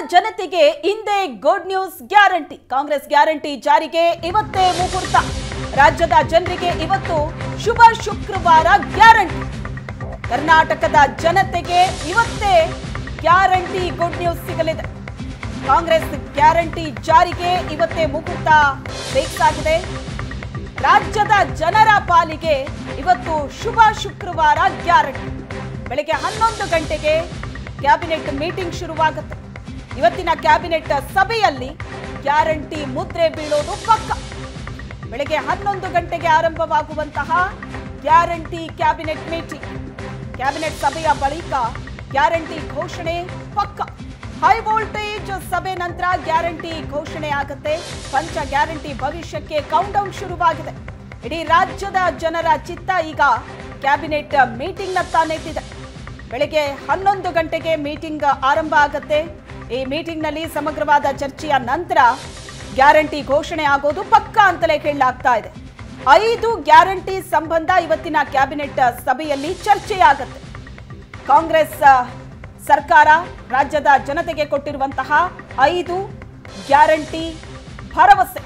ಜನತೆಗೆ ಹಿಂದೆ good news guarantee Congress guarantee ಜಾರಿಗೆ ಇವತ್ತೇ ಮುಹೂರ್ತ ರಾಜ್ಯದ ಜನರಿಗೆ ಇವತ್ತು ಶುಭ ಶುಕ್ರವಾರ ಗ್ಯಾರಂಟಿ ಕರ್ನಾಟಕದ ಜನತೆಗೆ ಇವತ್ತೇ ಗ್ಯಾರಂಟಿ ಗುಡ್ ನ್ಯೂಸ್ ಸಿಗಲಿದೆ ಕಾಂಗ್ರೆಸ್ ಗ್ಯಾರಂಟಿ ಜಾರಿಗೆ ಇವತ್ತೇ ಮುಹೂರ್ತ ಫಿಕ್ಸ್ ಆಗಿದೆ ರಾಜ್ಯದ ಜನರ ಪಾಲಿಗೆ ಇವತ್ತು ಶುಭ ಶುಕ್ರವಾರ ಗ್ಯಾರಂಟಿ ಬೆಳಗ್ಗೆ ಹನ್ನೊಂದು ಗಂಟೆಗೆ ಕ್ಯಾಬಿನೆಟ್ ಮೀಟಿಂಗ್ ಶುರುವಾಗುತ್ತೆ ಇವತ್ತಿನ ಕ್ಯಾಬಿನೆಟ್ ಸಭೆಯಲ್ಲಿ ಗ್ಯಾರಂಟಿ ಮುದ್ರೆ ಬೀಳೋದು ಪಕ್ಕ ಬೆಳಗ್ಗೆ ಹನ್ನೊಂದು ಗಂಟೆಗೆ ಆರಂಭವಾಗುವಂತಹ ಗ್ಯಾರಂಟಿ ಕ್ಯಾಬಿನೆಟ್ ಮೀಟಿಂಗ್ ಕ್ಯಾಬಿನೆಟ್ ಸಭೆಯ ಬಳಿಕ ಗ್ಯಾರಂಟಿ ಘೋಷಣೆ ಪಕ್ಕ ಹೈ ವೋಲ್ಟೇಜ್ ಸಭೆ ನಂತರ ಗ್ಯಾರಂಟಿ ಘೋಷಣೆ ಆಗುತ್ತೆ ಪಂಚ ಗ್ಯಾರಂಟಿ ಭವಿಷ್ಯಕ್ಕೆ ಕೌಂಟ್ ಡೌನ್ ಶುರುವಾಗಿದೆ ಇಡೀ ರಾಜ್ಯದ ಜನರ ಚಿತ್ತ ಈಗ ಕ್ಯಾಬಿನೆಟ್ ಮೀಟಿಂಗ್ನತ್ತ ನೆಟ್ಟಿದೆ ಬೆಳಗ್ಗೆ ಹನ್ನೊಂದು ಗಂಟೆಗೆ ಮೀಟಿಂಗ್ ಆರಂಭ ಆಗುತ್ತೆ ಈ ಮೀಟಿಂಗ್ನಲ್ಲಿ ಸಮಗ್ರವಾದ ಚರ್ಚೆಯ ನಂತರ ಗ್ಯಾರಂಟಿ ಘೋಷಣೆ ಆಗೋದು ಪಕ್ಕ ಅಂತಲೇ ಹೇಳಲಾಗ್ತಾ ಇದೆ ಐದು ಗ್ಯಾರಂಟಿ ಸಂಬಂಧ ಇವತ್ತಿನ ಕ್ಯಾಬಿನೆಟ್ ಸಭೆಯಲ್ಲಿ ಚರ್ಚೆಯಾಗುತ್ತೆ ಕಾಂಗ್ರೆಸ್ ಆ, ಸರ್ಕಾರ ರಾಜ್ಯದ ಜನತೆಗೆ ಕೊಟ್ಟಿರುವಂತಹ ಐದು ಗ್ಯಾರಂಟಿ ಭರವಸೆ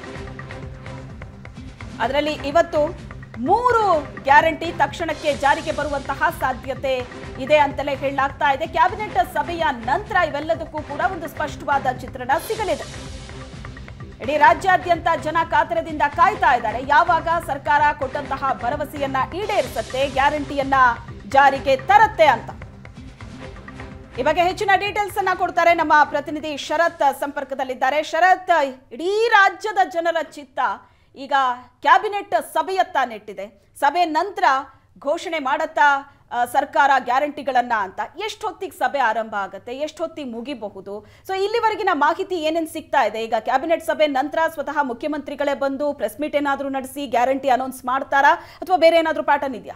ಅದರಲ್ಲಿ ಇವತ್ತು ಮೂರು ಗ್ಯಾರಂಟಿ ತಕ್ಷಣಕ್ಕೆ ಜಾರಿಗೆ ಬರುವಂತಹ ಸಾಧ್ಯತೆ ಇದೆ ಅಂತಲೇ ಹೇಳಲಾಗ್ತಾ ಇದೆ ಕ್ಯಾಬಿನೆಟ್ ಸಭೆಯ ನಂತರ ಇವೆಲ್ಲದಕ್ಕೂ ಕೂಡ ಒಂದು ಸ್ಪಷ್ಟವಾದ ಚಿತ್ರಣ ಸಿಗಲಿದೆ ಇಡೀ ರಾಜ್ಯಾದ್ಯಂತ ಜನ ಕಾತರದಿಂದ ಕಾಯ್ತಾ ಇದ್ದಾರೆ ಯಾವಾಗ ಸರ್ಕಾರ ಕೊಟ್ಟಂತಹ ಭರವಸೆಯನ್ನ ಈಡೇರಿಸುತ್ತೆ ಗ್ಯಾರಂಟಿಯನ್ನ ಜಾರಿಗೆ ತರತ್ತೆ ಅಂತ ಈ ಬಗ್ಗೆ ಹೆಚ್ಚಿನ ಡೀಟೇಲ್ಸ್ ಅನ್ನ ಕೊಡ್ತಾರೆ ನಮ್ಮ ಪ್ರತಿನಿಧಿ ಶರತ್ ಸಂಪರ್ಕದಲ್ಲಿದ್ದಾರೆ ಶರತ್ ಇಡೀ ರಾಜ್ಯದ ಜನರ ಚಿತ್ತ ಈಗ ಕ್ಯಾಬಿನೆಟ್ ಸಭೆಯತ್ತ ನೆಟ್ಟಿದೆ ಸಭೆ ನಂತರ ಘೋಷಣೆ ಮಾಡತ್ತಾ ಆ, ಸರ್ಕಾರ ಗ್ಯಾರಂಟಿಗಳನ್ನ ಅಂತ ಎಷ್ಟೊತ್ತಿಗೆ ಸಭೆ ಆರಂಭ ಆಗುತ್ತೆ ಎಷ್ಟೊತ್ತಿಗೆ ಮುಗಿಬಹುದು ಸೊ ಇಲ್ಲಿವರೆಗಿನ ಮಾಹಿತಿ ಏನೇನು ಸಿಗ್ತಾ ಇದೆ ಈಗ ಕ್ಯಾಬಿನೆಟ್ ಸಭೆ ನಂತರ ಸ್ವತಃ ಮುಖ್ಯಮಂತ್ರಿಗಳೇ ಬಂದು ಪ್ರೆಸ್ ಮೀಟ್ ಏನಾದರೂ ನಡೆಸಿ ಗ್ಯಾರಂಟಿ ಅನೌನ್ಸ್ ಮಾಡ್ತಾರಾ ಅಥವಾ ಬೇರೆ ಏನಾದರೂ ಪ್ಯಾಟರ್ನ್ ಇದೆಯಾ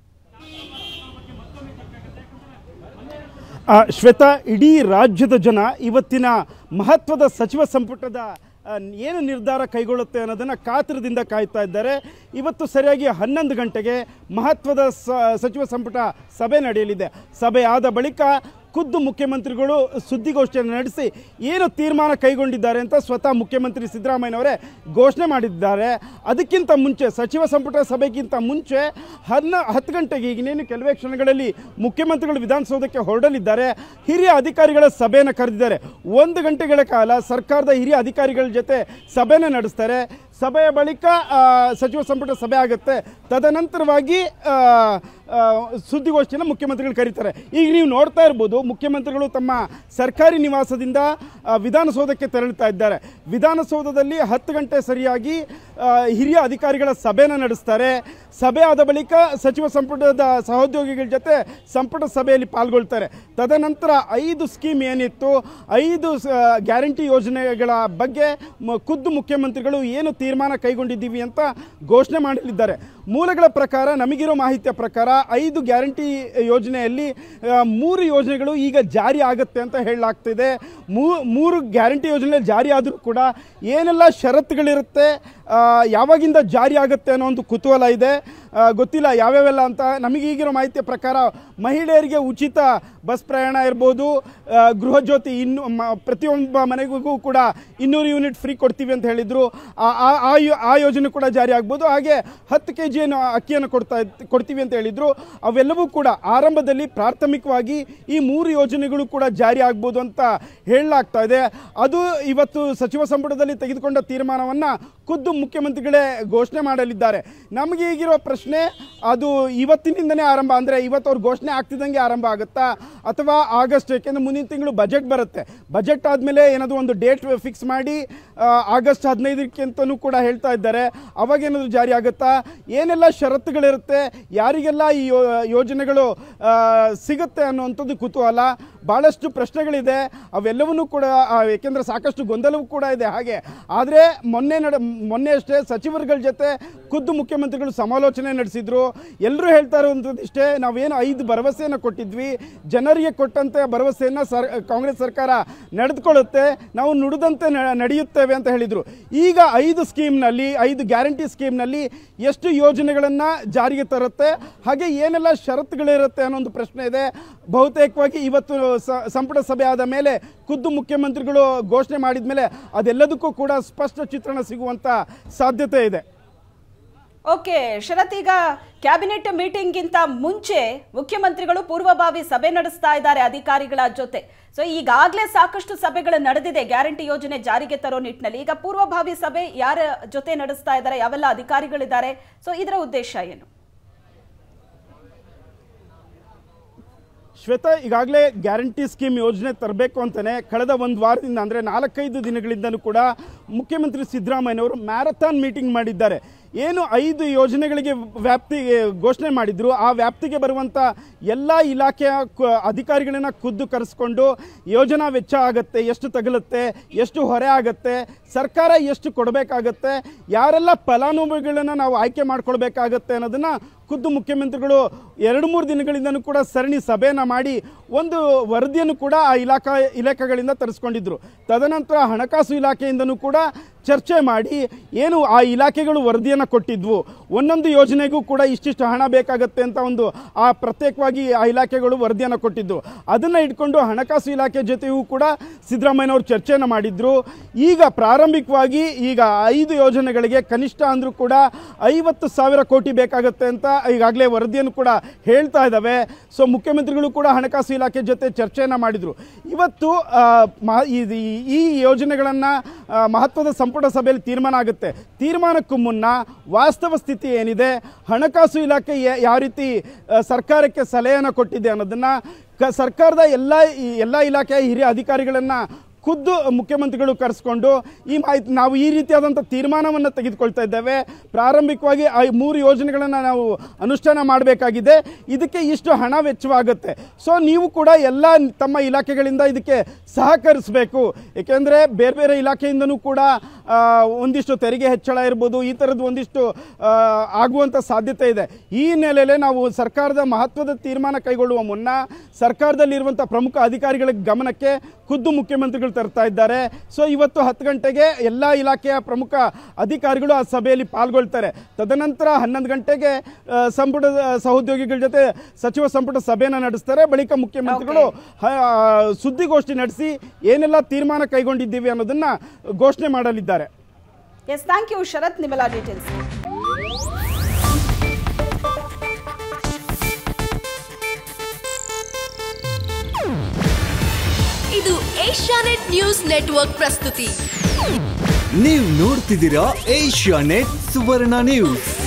ಆ, ಶ್ವೇತಾ ಇಡೀ ರಾಜ್ಯದ ಜನ ಇವತ್ತಿನ ಮಹತ್ವದ ಸಚಿವ ಸಂಪುಟದ ಆ, ಏನು ನಿರ್ಧಾರ ಕೈಗೊಳ್ಳುತ್ತೆ ಅನ್ನೋದನ್ನು ಕಾತರದಿಂದ ಕಾಯ್ತಾ ಇದ್ದಾರೆ ಇವತ್ತು ಸರಿಯಾಗಿ ಹನ್ನೊಂದು ಗಂಟೆಗೆ ಮಹತ್ವದ ಸ ಸಚಿವ ಸಂಪುಟ ಸಭೆ ನಡೆಯಲಿದೆ ಸಭೆ ಆದ ಬಳಿಕ ಖುದ್ದು ಮುಖ್ಯಮಂತ್ರಿಗಳು ಸುದ್ದಿಗೋಷ್ಠಿಯನ್ನು ನಡೆಸಿ ಏನು ತೀರ್ಮಾನ ಕೈಗೊಂಡಿದ್ದಾರೆ ಅಂತ ಸ್ವತಃ ಮುಖ್ಯಮಂತ್ರಿ ಸಿದ್ದರಾಮಯ್ಯನವರೇ ಘೋಷಣೆ ಮಾಡಿದ್ದಾರೆ ಅದಕ್ಕಿಂತ ಮುಂಚೆ ಸಚಿವ ಸಂಪುಟ ಸಭೆಗಿಂತ ಮುಂಚೆ ಹನ್ನ ಹತ್ತು ಗಂಟೆಗೆ ಈಗಿನೇನು ಕೆಲವೇ ಕ್ಷಣಗಳಲ್ಲಿ ಮುಖ್ಯಮಂತ್ರಿಗಳು ವಿಧಾನಸೌಧಕ್ಕೆ ಹೊರಡಲಿದ್ದಾರೆ ಹಿರಿಯ ಅಧಿಕಾರಿಗಳ ಸಭೆಯನ್ನು ಕರೆದಿದ್ದಾರೆ ಒಂದು ಗಂಟೆಗಳ ಕಾಲ ಸರ್ಕಾರದ ಹಿರಿಯ ಅಧಿಕಾರಿಗಳ ಜೊತೆ ಸಭೆಯನ್ನು ನಡೆಸ್ತಾರೆ ಸಭೆಯ ಬಳಿಕ ಆ, ಸಚಿವ ಸಂಪುಟ ಸಭೆ ಆಗುತ್ತೆ ತದನಂತರವಾಗಿ ಆ, ಆ, ಸುದ್ದಿಗೋಷ್ಠಿಯನ್ನು ಮುಖ್ಯಮಂತ್ರಿಗಳು ಕರೀತಾರೆ ಈಗ ನೀವು ನೋಡ್ತಾ ಇರ್ಬೋದು ಮುಖ್ಯಮಂತ್ರಿಗಳು ತಮ್ಮ ಸರ್ಕಾರಿ ನಿವಾಸದಿಂದ ಆ, ವಿಧಾನಸೌಧಕ್ಕೆ ತೆರಳುತ್ತಾ ಇದ್ದಾರೆ ವಿಧಾನಸೌಧದಲ್ಲಿ ಹತ್ತು ಗಂಟೆ ಸರಿಯಾಗಿ ಆ, ಹಿರಿಯ ಅಧಿಕಾರಿಗಳ ಸಭೆಯನ್ನು ನಡೆಸ್ತಾರೆ ಸಭೆ ಆದ ಬಳಿಕ ಸಚಿವ ಸಂಪುಟದ ಸಹೋದ್ಯೋಗಿಗಳ ಜೊತೆ ಸಂಪುಟ ಸಭೆಯಲ್ಲಿ ಪಾಲ್ಗೊಳ್ತಾರೆ ತದನಂತರ ಐದು ಸ್ಕೀಮ್ ಏನಿತ್ತು ಐದು ಸ- ಗ್ಯಾರಂಟಿ ಯೋಜನೆಗಳ ಬಗ್ಗೆ ಮ- ಖುದ್ದು ಮುಖ್ಯಮಂತ್ರಿಗಳು ಏನು ತೀರ್ಮಾನ ಕೈಗೊಂಡಿದ್ದೀವಿ ಅಂತ ಘೋಷಣೆ ಮಾಡಲಿದ್ದಾರೆ ಮೂಲಗಳ ಪ್ರಕಾರ ನಮಗಿರೋ ಮಾಹಿತಿಯ ಪ್ರಕಾರ ಐದು ಗ್ಯಾರಂಟಿ ಯೋಜನೆಯಲ್ಲಿ ಆ, ಮೂರು ಯೋಜನೆಗಳು ಈಗ ಜಾರಿ ಆಗುತ್ತೆ ಅಂತ ಹೇಳಲಾಗ್ತಿದೆ ಮೂ- ಮೂರು ಗ್ಯಾರಂಟಿ ಯೋಜನೆ ಜಾರಿ ಆದರೂ ಕೂಡ ಏನೆಲ್ಲ ಷರತ್ತುಗಳಿರುತ್ತೆ ಆ, ಯಾವಾಗಿಂದ ಜಾರಿ ಆಗುತ್ತೆ ಅನ್ನೋ ಒಂದು ಕುತೂಹಲ ಇದೆ ಆ, ಗೊತ್ತಿಲ್ಲ ಯಾವ್ಯಾವೆಲ್ಲ ಅಂತ ನಮಗೆ ಈಗಿರೋ ಮಾಹಿತಿಯ ಪ್ರಕಾರ ಮಹಿಳೆಯರಿಗೆ ಉಚಿತ ಬಸ್ ಪ್ರಯಾಣ ಇರ್ಬೋದು ಆ, ಗೃಹ ಜ್ಯೋತಿ ಇನ್ನು ಮ- ಪ್ರತಿಯೊಬ್ಬ ಮನೆಗೂ ಕೂಡ ಇನ್ನೂರು ಯೂನಿಟ್ ಫ್ರೀ ಕೊಡ್ತೀವಿ ಅಂತ ಹೇಳಿದರು ಆ- ಆ- ಆ ಯೋ- ಆ ಯೋಜನೆ ಕೂಡ ಜಾರಿ ಆಗ್ಬೋದು ಹಾಗೆ ಹತ್ತು ಕೆ ಜಿಯನ್ನು ಅಕ್ಕಿಯನ್ನು ಕೊಡ್ತಾ ಇದ್- ಕೊಡ್ತೀವಿ ಅಂತ ಹೇಳಿದರು ಅವೆಲ್ಲವೂ ಕೂಡ ಆರಂಭದಲ್ಲಿ ಪ್ರಾಥಮಿಕವಾಗಿ ಈ ಮೂರು ಯೋಜನೆಗಳು ಕೂಡ ಜಾರಿ ಆಗ್ಬೋದು ಅಂತ ಹೇಳಲಾಗ್ತಾ ಇದೆ ಅದು ಇವತ್ತು ಸಚಿವ ಸಂಪುಟದಲ್ಲಿ ತೆಗೆದುಕೊಂಡ ತೀರ್ಮಾನವನ್ನು ಖುದ್ದು ಮುಖ್ಯಮಂತ್ರಿಗಳೇ ಘೋಷಣೆ ಮಾಡಲಿದ್ದಾರೆ ನಮಗೆ ಈಗಿರುವ ಪ್ರಶ್ನೆ ಅದು ಇವತ್ತಿನಿಂದನೇ ಆರಂಭ ಅಂದರೆ ಇವತ್ತು ಅವ್ರು ಘೋಷಣೆ ಆಗ್ತಿದ್ದಂಗೆ ಆರಂಭ ಆಗುತ್ತಾ ಅಥವಾ ಆಗಸ್ಟ್ ಯಾಕೆಂದರೆ ಮುಂದಿನ ತಿಂಗಳು ಬಜೆಟ್ ಬರುತ್ತೆ ಬಜೆಟ್ ಆದಮೇಲೆ ಏನಾದರೂ ಒಂದು ಡೇಟ್ ಫಿಕ್ಸ್ ಮಾಡಿ ಆ, ಆಗಸ್ಟ್ ಹದಿನೈದಕ್ಕೆ ಅಂತಲೂ ಕೂಡ ಹೇಳ್ತಾ ಇದ್ದಾರೆ ಅವಾಗ ಏನಾದರೂ ಜಾರಿ ಆಗುತ್ತಾ ಏನೆಲ್ಲ ಷರತ್ತುಗಳಿರುತ್ತೆ ಯಾರಿಗೆಲ್ಲ ಈ ಯೋ ಯೋಜನೆಗಳು ಆ, ಸಿಗುತ್ತೆ ಅನ್ನುವಂಥದ್ದು ಕುತೂಹಲ ಭಾಳಷ್ಟು ಪ್ರಶ್ನೆಗಳಿದೆ ಅವೆಲ್ಲವನ್ನೂ ಕೂಡ ಆ, ಏಕೆಂದರೆ ಸಾಕಷ್ಟು ಗೊಂದಲವೂ ಕೂಡ ಇದೆ ಹಾಗೆ ಆದರೆ ಮೊನ್ನೆ ನಡ ಮೊನ್ನೆ ಅಷ್ಟೇ ಸಚಿವರುಗಳ ಜೊತೆ ಖುದ್ದು ಮುಖ್ಯಮಂತ್ರಿಗಳು ಸಮಾಲೋಚನೆ ನಡೆಸಿದ್ರು ಎಲ್ಲರೂ ಹೇಳ್ತಾ ಇರುವಂಥದ್ದು ಇಷ್ಟೇ ನಾವೇನು ಐದು ಭರವಸೆಯನ್ನು ಕೊಟ್ಟಿದ್ವಿ ಜನರಿಗೆ ಕೊಟ್ಟಂತೆ ಭರವಸೆಯನ್ನು ಸರ್ ಕಾಂಗ್ರೆಸ್ ಸರ್ಕಾರ ನಡೆದುಕೊಳ್ಳುತ್ತೆ ನಾವು ನುಡಿದಂತೆ ನ- ನಡೆಯುತ್ತೇವೆ ಅಂತ ಹೇಳಿದರು ಈಗ ಐದು ಸ್ಕೀಮ್ನಲ್ಲಿ ಐದು ಗ್ಯಾರಂಟಿ ಸ್ಕೀಮ್ನಲ್ಲಿ ಎಷ್ಟು ಯೋಜನೆಗಳನ್ನು ಜಾರಿಗೆ ತರುತ್ತೆ ಹಾಗೆ ಏನೆಲ್ಲ ಷರತ್ತುಗಳಿರುತ್ತೆ ಅನ್ನೋ ಒಂದು ಪ್ರಶ್ನೆ ಇದೆ ಬಹುತೇಕವಾಗಿ ಇವತ್ತು ಸ- ಸಂಪುಟ ಸಭೆ ಆದ ಮೇಲೆ ಖುದ್ದು ಮುಖ್ಯಮಂತ್ರಿಗಳು ಘೋಷಣೆ ಮಾಡಿದ ಮೇಲೆ ಅದೆಲ್ಲದಕ್ಕೂ ಕೂಡ ಸ್ಪಷ್ಟ ಚಿತ್ರಣ ಸಿಗುವಂಥ ಸಾಧ್ಯತೆ ಇದೆ ಓಕೆ ಶರತ್ ಈಗ ಕ್ಯಾಬಿನೆಟ್ ಮೀಟಿಂಗ್ಗಿಂತ ಮುಂಚೆ ಮುಖ್ಯಮಂತ್ರಿಗಳು ಪೂರ್ವಭಾವಿ ಸಭೆ ನಡೆಸ್ತಾ ಇದ್ದಾರೆ ಅಧಿಕಾರಿಗಳ ಜೊತೆ ಸೊ ಈಗಾಗಲೇ ಸಾಕಷ್ಟು ಸಭೆಗಳು ನಡೆದಿದೆ ಗ್ಯಾರಂಟಿ ಯೋಜನೆ ಜಾರಿಗೆ ತರೋ ನಿಟ್ಟಿನಲ್ಲಿ ಈಗ ಪೂರ್ವಭಾವಿ ಸಭೆ ಯಾರ ಜೊತೆ ನಡೆಸ್ತಾ ಇದ್ದಾರೆ ಯಾವೆಲ್ಲ ಅಧಿಕಾರಿಗಳಿದ್ದಾರೆ ಸೊ ಇದರ ಉದ್ದೇಶ ಏನು ಶ್ವೇತಾ ಈಗಾಗಲೇ ಗ್ಯಾರಂಟಿ ಸ್ಕೀಮ್ ಯೋಜನೆ ತರಬೇಕು ಅಂತಲೇ ಕಳೆದ ಒಂದು ವಾರದಿಂದ ಅಂದರೆ ನಾಲ್ಕೈದು ದಿನಗಳಿಂದಲೂ ಕೂಡ ಮುಖ್ಯಮಂತ್ರಿ ಸಿದ್ದರಾಮಯ್ಯನವರು ಮ್ಯಾರಥಾನ್ ಮೀಟಿಂಗ್ ಮಾಡಿದ್ದಾರೆ ಏನು ಐದು ಯೋಜನೆಗಳಿಗೆ ವ್ಯಾಪ್ತಿ ಘೋಷಣೆ ಮಾಡಿದ್ರು ಆ ವ್ಯಾಪ್ತಿಗೆ ಬರುವಂಥ ಎಲ್ಲ ಇಲಾಖೆಯ ಕು- ಅಧಿಕಾರಿಗಳನ್ನ ಖುದ್ದು ಕರೆಸ್ಕೊಂಡು ಯೋಜನಾ ವೆಚ್ಚ ಆಗುತ್ತೆ ಎಷ್ಟು ತಗಲುತ್ತೆ ಎಷ್ಟು ಹೊರೆ ಆಗುತ್ತೆ ಸರ್ಕಾರ ಎಷ್ಟು ಕೊಡಬೇಕಾಗತ್ತೆ ಯಾರೆಲ್ಲ ಫಲಾನುಭವಿಗಳನ್ನು ನಾವು ಆಯ್ಕೆ ಮಾಡ್ಕೊಳ್ಬೇಕಾಗತ್ತೆ ಅನ್ನೋದನ್ನು ಖುದ್ದು ಮುಖ್ಯಮಂತ್ರಿಗಳು ಎರಡು ಮೂರು ದಿನಗಳಿಂದನೂ ಕೂಡ ಸರಣಿ ಸಭೆಯನ್ನು ಮಾಡಿ ಒಂದು ವರದಿಯನ್ನು ಕೂಡ ಆ ಇಲಾಖಾ ಇಲಾಖೆಗಳಿಂದ ತರಿಸ್ಕೊಂಡಿದ್ರು ತದನಂತರ ಹಣಕಾಸು ಇಲಾಖೆಯಿಂದನೂ ಕೂಡ ಚರ್ಚೆ ಮಾಡಿ ಏನು ಆ ಇಲಾಖೆಗಳು ವರದಿಯನ್ನು ಕೊಟ್ಟಿದ್ವು ಒಂದೊಂದು ಯೋಜನೆಗೂ ಕೂಡ ಇಷ್ಟಿಷ್ಟು ಹಣ ಬೇಕಾಗತ್ತೆ ಅಂತ ಒಂದು ಆ ಪ್ರತ್ಯೇಕವಾಗಿ ಆ ಇಲಾಖೆಗಳು ವರದಿಯನ್ನು ಕೊಟ್ಟಿದ್ದು ಅದನ್ನು ಇಟ್ಕೊಂಡು ಹಣಕಾಸು ಇಲಾಖೆ ಜೊತೆಯೂ ಕೂಡ ಸಿದ್ದರಾಮಯ್ಯನವರು ಚರ್ಚೆಯನ್ನು ಮಾಡಿದ್ರು ಈಗ ಪ್ರಾರಂಭಿಕವಾಗಿ ಈಗ ಐದು ಯೋಜನೆಗಳಿಗೆ ಕನಿಷ್ಠ ಅಂದರೂ ಕೂಡ ಐವತ್ತು ಸಾವಿರ ಕೋಟಿ ಬೇಕಾಗುತ್ತೆ ಅಂತ ಈಗಾಗಲೇ ವರದಿಯನ್ನು ಕೂಡ ಹೇಳ್ತಾ ಇದ್ದಾವೆ ಸೊ ಮುಖ್ಯಮಂತ್ರಿಗಳು ಕೂಡ ಹಣಕಾಸು ಇಲಾಖೆ ಜೊತೆ ಚರ್ಚೆಯನ್ನು ಮಾಡಿದರು ಇವತ್ತು ಆ, ಮಹ- ಈ- ಈ- ಈ ಯೋಜನೆಗಳನ್ನು ಮಹತ್ವದ ಸಂಪುಟ ಸಭೆಯಲ್ಲಿ ತೀರ್ಮಾನ ಆಗುತ್ತೆ ತೀರ್ಮಾನಕ್ಕೂ ಮುನ್ನ ವಾಸ್ತವ ಸ್ಥಿತಿ ಏನಿದೆ ಹಣಕಾಸು ಇಲಾಖೆ ಯ- ಯಾವ ರೀತಿ ಆ, ಸರ್ಕಾರಕ್ಕೆ ಸಲಹೆಯನ್ನು ಕೊಟ್ಟಿದೆ ಅನ್ನೋದನ್ನು ಕ ಸರ್ಕಾರದ ಎಲ್ಲ ಈ ಎಲ್ಲ ಇಲಾಖೆಯ ಹಿರಿಯ ಅಧಿಕಾರಿಗಳನ್ನು ಖುದ್ದು ಮುಖ್ಯಮಂತ್ರಿಗಳು ಕರೆಸ್ಕೊಂಡು ಈ ಮಾಹಿತಿ ನಾವು ಈ ರೀತಿಯಾದಂಥ ತೀರ್ಮಾನವನ್ನು ತೆಗೆದುಕೊಳ್ತಾ ಇದ್ದೇವೆ ಪ್ರಾರಂಭಿಕವಾಗಿ ಆ ಮೂರು ಯೋಜನೆಗಳನ್ನು ನಾವು ಅನುಷ್ಠಾನ ಮಾಡಬೇಕಾಗಿದೆ ಇದಕ್ಕೆ ಇಷ್ಟು ಹಣ ವೆಚ್ಚವಾಗುತ್ತೆ ಸೊ ನೀವು ಕೂಡ ಎಲ್ಲ ತಮ್ಮ ಇಲಾಖೆಗಳಿಂದ ಇದಕ್ಕೆ ಸಹಕರಿಸಬೇಕು ಏಕೆಂದರೆ ಬೇರೆ ಬೇರೆ ಇಲಾಖೆಯಿಂದನೂ ಕೂಡ ಆ, ಒಂದಿಷ್ಟು ತೆರಿಗೆ ಹೆಚ್ಚಳ ಇರ್ಬೋದು ಈ ಥರದ್ದು ಒಂದಿಷ್ಟು ಆ, ಆಗುವಂಥ ಸಾಧ್ಯತೆ ಇದೆ ಈ ಹಿನ್ನೆಲೆಯಲ್ಲಿ ನಾವು ಸರ್ಕಾರದ ಮಹತ್ವದ ತೀರ್ಮಾನ ಕೈಗೊಳ್ಳುವ ಮುನ್ನ ಸರ್ಕಾರದಲ್ಲಿರುವಂಥ ಪ್ರಮುಖ ಅಧಿಕಾರಿಗಳ ಗಮನಕ್ಕೆ ಖುದ್ದು ಮುಖ್ಯಮಂತ್ರಿಗಳು ತರ್ತಾ ಇದ್ದಾರೆ ಸೊ ಇವತ್ತು ಹತ್ತು ಗಂಟೆಗೆ ಎಲ್ಲ ಇಲಾಖೆಯ ಪ್ರಮುಖ ಅಧಿಕಾರಿಗಳು ಆ ಸಭೆಯಲ್ಲಿ ಪಾಲ್ಗೊಳ್ತಾರೆ ತದನಂತರ ಹನ್ನೊಂದು ಗಂಟೆಗೆ ಆ, ಸಂಪುಟದ ಸಹೋದ್ಯೋಗಿಗಳ ಜೊತೆ ಸಚಿವ ಸಂಪುಟ ಸಭೆಯನ್ನು ನಡೆಸ್ತಾರೆ ಬಳಿಕ ಮುಖ್ಯಮಂತ್ರಿಗಳು ಹ- ಸುದ್ದಿಗೋಷ್ಠಿ ನಡೆಸಿ ಏನೆಲ್ಲ ತೀರ್ಮಾನ ಕೈಗೊಂಡಿದ್ದೀವಿ ಅನ್ನೋದನ್ನ ಘೋಷಣೆ ಮಾಡಲಿದ್ದಾರೆ ಎಸ್ ಥ್ಯಾಂಕ್ ಯು ಶರತ್ ನಿಮ್ಮೆಲ್ಲ ಡೀಟೇಲ್ಸ್ ಇದು ಏಷ್ಯಾನೆಟ್ ನ್ಯೂಸ್ ನೆಟ್ವರ್ಕ್ ಪ್ರಸ್ತುತಿ ನೀವು ನೋಡ್ತಿದ್ದೀರಾ ಏಷ್ಯಾ ನೆಟ್ ಸುವರ್ಣ ನ್ಯೂಸ್